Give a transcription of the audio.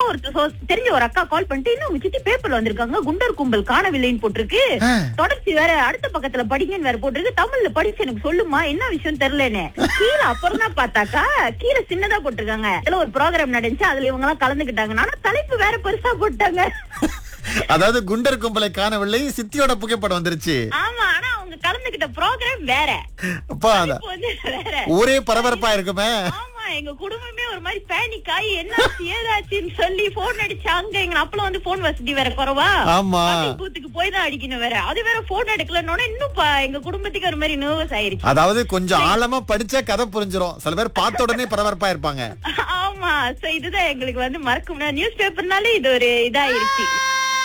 ஒருத்தர் சொ- தெரிஞ்ச ஒரு அக்கா கால் பண்ணிட்டு இன்னும் உங்க சித்தி பேப்பர்ல வந்திருக்காங்க குண்டர் கும்பல் காணவில்லைன்னு போட்டிருக்கு ஆ. தொடர்ச்சி வேற அடுத்த பக்கத்துல படிங்கன்னு வேற போட்டிருக்கு தமிழ்ல படிச்சு எனக்கு சொல்லுமா என்ன விஷயம் தெரியலன்னு கீழே அப்புறம் தான் பார்த்தாக்கா கீழே சின்னதா போட்டிருக்காங்க இதுல ஒரு ப்ரோக்ராம் நடந்துச்சு அதுல இவங்க எல்லாம் கலந்துக்கிட்டாங்க ஆனா தலைப்பு வேற பெருசா போட்டாங்க அதாவது குண்டர் கும்பலை காணவில்லை சித்தியோட புகைப்படம் வந்துருச்சு ஆமா ஆனா அவங்க கலந்துக்கிட்ட ப்ரோக்ராம் வேற அப்பா அத- இப்ப வந்து வேற ஊரே பரபரப்பா இருக்குமே ஆமா எங்க குடும்பமே ஒரு மாதிரி பேனிக் ஆகி என்னாச்சு ஏதாச்சுன்னு சொல்லி போன் அடிச்சாங்க எங்க அப்பலாம் வந்து போன் வசதி வேற குறவா ஆமா பூத்துக்கு போய் தான் அடிக்கணும் வேற அது வேற போன் எடுக்கலன்னு இன்னும் ப- எங்க குடும்பத்துக்கு ஒரு மாதிரி நர்வஸ் ஆயிருச்சு அதாவது கொஞ்சம் ஆழமா படிச்சா கதை புரிஞ்சிரும் சில பேர் பார்த்த உடனே பரபரப்பா இருப்பாங்க ஆமா சோ இதுதான் எங்களுக்கு வந்து மறக்க முடியாது நியூஸ் பேப்பர்னாலே இது ஒரு இதாயிருச்சு